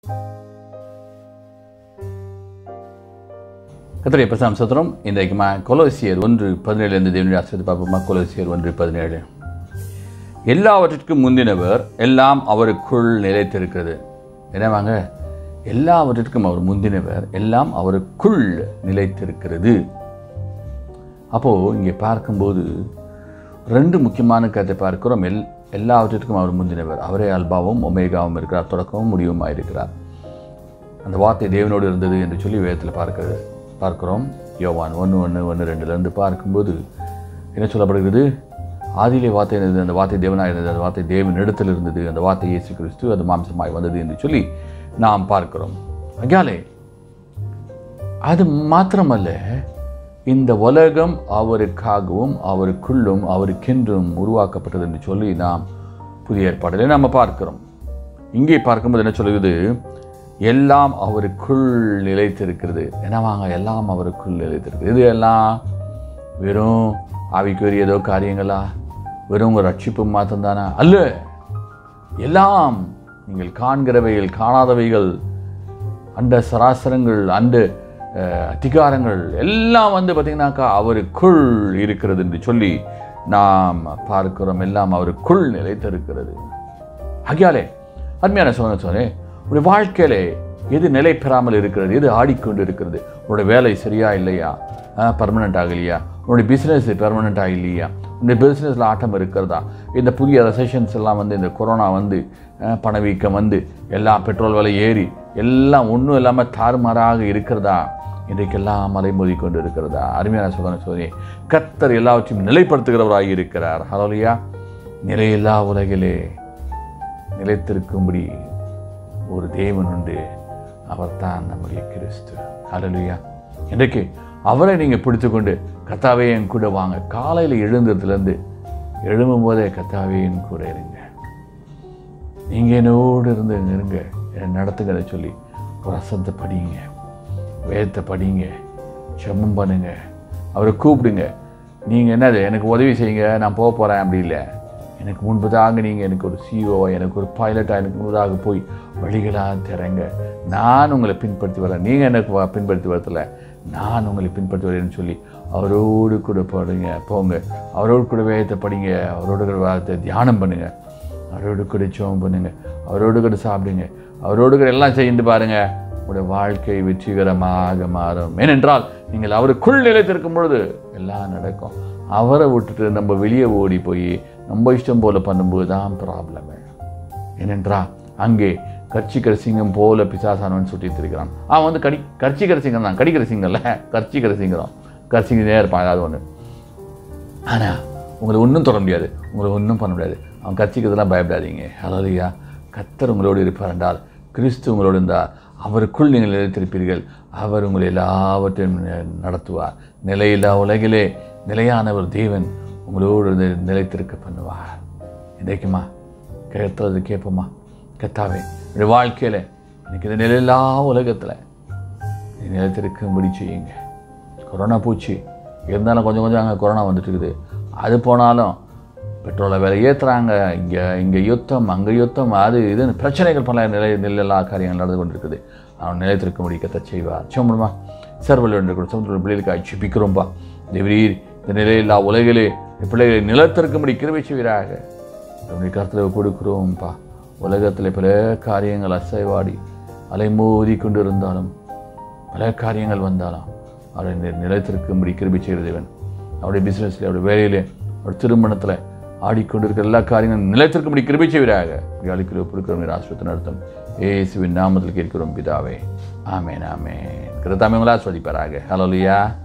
கத்திரை பிரசாம் சத்திரம் இன்றைக்கு மா கொலோசியர் ஒன்று பதினேழுலேருந்து தேவனுடைய ஆசிரியர் பார்ப்போமா கொலோசியர் ஒன்று பதினேழு எல்லாவற்றிற்கும் முந்தினவர் எல்லாம் அவருக்குள் நிலைத்திருக்கிறது என்னவாங்க எல்லாவற்றிற்கும் அவர் முந்தினவர் எல்லாம் அவருக்குள் நிலைத்திருக்கிறது அப்போது இங்கே பார்க்கும்போது ரெண்டு முக்கியமான கருத்தை பார்க்கிறோம் எல் எல்லாவற்றிற்கும் அவர் முந்தினவர் அவரே அல்பாவும் ஒமேகாவும் இருக்கிறார் தொடக்கமும் முடிவுமாக இருக்கிறார் அந்த வார்த்தை தேவனோடு இருந்தது என்று சொல்லி வேதத்தில் பார்க்கிறது பார்க்கிறோம் யோவான் ஒன்று ஒன்று ஒன்று ரெண்டுலேருந்து பார்க்கும்போது என்ன சொல்லப்படுகிறது ஆதியிலே வார்த்தை இருந்தது அந்த வார்த்தை தேவனாக இருந்தது அந்த வார்த்தை தேவன் இடத்தில் இருந்தது அந்த வார்த்தை இயேசு கிறிஸ்து அது மாம்சமாய் வந்தது என்று சொல்லி நாம் பார்க்கிறோம் அங்காலே அது மாத்திரமல்ல இந்த உலகம் அவருக்காகவும் அவருக்குள்ளும் அவருக்கென்றும் உருவாக்கப்பட்டது என்று சொல்லி நாம் புதிய ஏற்பாடிலே நாம் பார்க்கிறோம் இங்கே பார்க்கும்போது என்ன சொல்லுது எல்லாம் அவருக்குள் நிலைத்திருக்கிறது என்னவாங்க எல்லாம் அவருக்குள் நிலைத்திருக்கிறது இது எல்லாம் வெறும் ஆவிக்குரிய ஏதோ காரியங்களா வெறும் ஒரு ரட்சிப்பு மாத்திரம்தானா அல்ல எல்லாம் நீங்கள் காண்கிறவைகள் காணாதவைகள் அண்ட சராசரங்கள் அண்ட அஹ், அதிகாரங்கள் எல்லாம் வந்து பார்த்திங்கனாக்கா அவருக்குள் இருக்கிறது என்று சொல்லி நாம் பார்க்கிறோம் எல்லாம் அவருக்குள் நிலைத்திருக்கிறது ஆகியாலே அருமையான சொன்ன சொன்னேன் உடைய வாழ்க்கையிலே எது நிலை பெறாமல் இருக்கிறது எது ஆடிக்கொண்டு இருக்கிறது உன்னுடைய வேலை சரியா இல்லையா பர்மனெண்ட் ஆகலையா உன்னுடைய பிஸ்னஸ் பெர்மனெண்ட் ஆகலையா உன்னுடைய பிஸ்னஸில் ஆட்டம் இருக்கிறதா இந்த புதிய ரெசஷன்ஸ் எல்லாம் வந்து இந்த கொரோனா வந்து அஹ், பணவீக்கம் வந்து எல்லாம் பெட்ரோல் விலை ஏறி எல்லாம் ஒன்றும் இல்லாமல் தாறுமாறாக இருக்கிறதா இன்றைக்கெல்லாம் மலைமோதி கொண்டு இருக்கிறதா அருமையான சோதனை சோதனை கத்தர் எல்லாவற்றையும் நிலைப்படுத்துகிறவராக இருக்கிறார் ஹலோலியா நிலையில்லா உலகிலே நிலைத்திருக்கும்படி ஒரு தேவன் உண்டு அவர்தான் நம்முடைய கிறிஸ்து ஹalleluya இன்றைக்கு அவரை நீங்கள் பிடித்துக்கொண்டு கத்தாவே என் கூட வாங்க காலையில் எழுந்ததுலேருந்து எழும்பும் போதே கத்தாவே என் கூட இருங்க நீங்கள் என்னோடு இருந்து இருங்க என்னை நடத்துங்கன்னு சொல்லி ஒரு அசத்தை படிங்க வேதத்தை படிங்க ஜெபம் பண்ணுங்க அவரை கூப்பிடுங்க நீங்கள் என்னது எனக்கு உதவி செய்யுங்க நான் போக போகிறேன் அப்படி இல்லை எனக்கு முன்பதாக நீங்கள் எனக்கு ஒரு சிஓ எனக்கு ஒரு பைலட்டாக எனக்கு முன்பதாக போய் வழிகளாக திறங்க நான் உங்களை பின்பற்றி வரேன் நீங்கள் எனக்கு வ- பின்பற்றி வரதில்ல நான் உங்களை பின்பற்றி வரேன்னு சொல்லி அவரோடு கூட போடுங்க போங்க அவரோடு கூட வேதத்தை படிங்க அவரோடு கூட வார்த்தை தியானம் பண்ணுங்க அவரோடு கூட ஜெபம் பண்ணுங்க அவரோடு கூட சாப்பிடுங்க அவரோடு கூட எல்லாம் செய்து பாருங்க உங்களுடைய வாழ்க்கை வெற்றிகரமாக மாறும் ஏனென்றால் நீங்கள் அவருக்குள் நிலைத்திருக்கும் பொழுது எல்லாம் நடக்கும் அவரை விட்டுட்டு நம்ம வெளியே ஓடி போய் நம்ம இஷ்டம் போல பண்ணும்போது தான் ப்ராப்ளமே ஏனென்றால் அங்கே கர்ச்சிக்கிற சிங்கம் போல பிசாசானவன் சுற்றிட்டு இருக்கிறான் அவன் வந்து கடி கர்ச்சிக்கிற சிங்கம் தான் கடிக்கிற சிங்கம்ல கர்ச்சிக்கிற சிங்கம் கர்ச்சிக்கிட்டே இருப்பான் ஏதாவது ஒன்று ஆனால் உங்களை ஒன்றும் தொட முடியாது உங்களை ஒன்றும் பண்ண முடியாது அவன் கட்சிக்கிறதுலாம் பயப்படாதீங்க அதாவதுயா கத்தர் உங்களோடு இருப்பார் என்றால் கிறிஸ்து உங்களோடு இருந்தால் அவருக்குள் நீங்கள் நிலைத்திருப்பீர்கள் அவர் உங்களை எல்லாவற்றையும் ந- நடத்துவார் நிலையில்லா உலகிலே நிலையான ஒரு தேவன் உங்களோடு இருந்து நிலைத்திருக்க பண்ணுவார் இன்றைக்குமா கேட்கறது கேட்போமா கத்தாவே என்னுடைய வாழ்க்கையில் எனக்கு இந்த நிலையில்லா உலகத்தில் நீ நிலைத்திருக்கும்படி செய்யுங்க கொரோனா போச்சு இருந்தாலும் கொஞ்சம் கொஞ்சம் அங்கே கொரோனா வந்துட்டு இருக்குது அது போனாலும் பெட்ரோலை விலை ஏற்றுறாங்க இங்கே இங்கே யுத்தம் அங்கே யுத்தம் அது இதுன்னு பிரச்சனைகள் பல நிலை நிலையில்லா காரியங்கள் நடந்து கொண்டிருக்குது அவன் நிலைத்திருக்கும்படி கத்த செய்வார் சோம்படுமா சர்வல் என்று கூட சமுத்திர பிள்ளைகளுக்கு அச்சிப்பிக்கிறோம்பா தேவரீர் இந்த நிலையில்லா உலகிலே இந்த பிள்ளைகளை நிலத்திற்கும்படி கிருபை செய்வீராக நம்முடைய கருத்தில் கொடுக்குறோம்ப்பா உலகத்தில் பல காரியங்கள் அசைவாடி அலைமோதி கொண்டு இருந்தாலும் பல காரியங்கள் வந்தாலும் அவரை நி- நிலைத்திருக்கும்படி கிருபை செய்கிற தேவன் அவருடைய பிஸ்னஸில் அவருடைய வேலையிலே அவருடைய திருமணத்தில் ஆடிக்கொண்டிருக்கிற எல்லா காரியங்களும் நிலைத்திருக்கும்படி கிருபை செய்வீராக வியாழிக்குரிய கொடுக்கிறோம் ஆசிரியத்தின் அர்த்தம் ஏசுவின் நாமத்தில் கேட்கிறோம் பிதாவே ஆமேன் ஆமேன் கிருத்தாமே உங்களா சொல்லிப்பாராக ஹலோ லியா